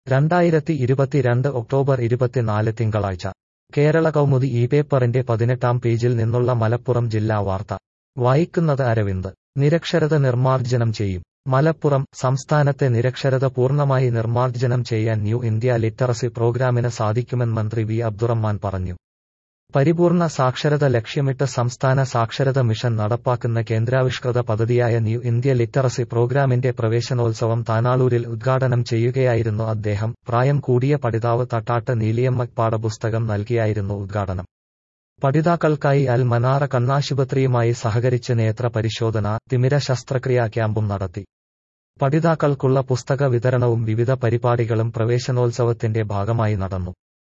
രണ്ടായിരത്തി ഇരുപത്തിരണ്ട് ഒക്ടോബർ ഇരുപത്തിനാല് തിങ്കളാഴ്ച കേരള കൗമുദി ഈ പേപ്പറിന്റെ പതിനെട്ടാം പേജിൽ നിന്നുള്ള മലപ്പുറം ജില്ലാ വാർത്ത വായിക്കുന്നത് അരവിന്ദ് നിരക്ഷരത നിർമ്മാർജ്ജനം ചെയ്യും മലപ്പുറം സംസ്ഥാനത്തെ നിരക്ഷരത പൂർണ്ണമായി നിർമ്മാർജ്ജനം ചെയ്യാൻ ന്യൂ ഇന്ത്യ ലിറ്ററസി പ്രോഗ്രാമിന് സാധിക്കുമെന്ന് മന്ത്രി വി അബ്ദുറഹ്മാൻ പറഞ്ഞു പരിപൂർണ സാക്ഷരത ലക്ഷ്യമിട്ട് സംസ്ഥാന സാക്ഷരത മിഷൻ നടപ്പാക്കുന്ന കേന്ദ്രാവിഷ്കൃത പദ്ധതിയായ ന്യൂ ഇന്ത്യ ലിറ്ററസി പ്രോഗ്രാമിന്റെ പ്രവേശനോത്സവം താനാളൂരിൽ ഉദ്ഘാടനം ചെയ്യുകയായിരുന്നു അദ്ദേഹം പ്രായം കൂടിയ പഠിതാവ് തട്ടാട്ട് നീലിയമ്മ പാഠപുസ്തകം നൽകിയായിരുന്നു ഉദ്ഘാടനം പഠിതാക്കൾക്കായി അൽ മനാറ കണ്ണാശുപത്രിയുമായി സഹകരിച്ച് നേത്ര പരിശോധന തിമിര ശസ്ത്രക്രിയാ ക്യാമ്പും നടത്തി പഠിതാക്കൾക്കുള്ള പുസ്തക വിതരണവും വിവിധ പരിപാടികളും പ്രവേശനോത്സവത്തിന്റെ ഭാഗമായി നടന്നു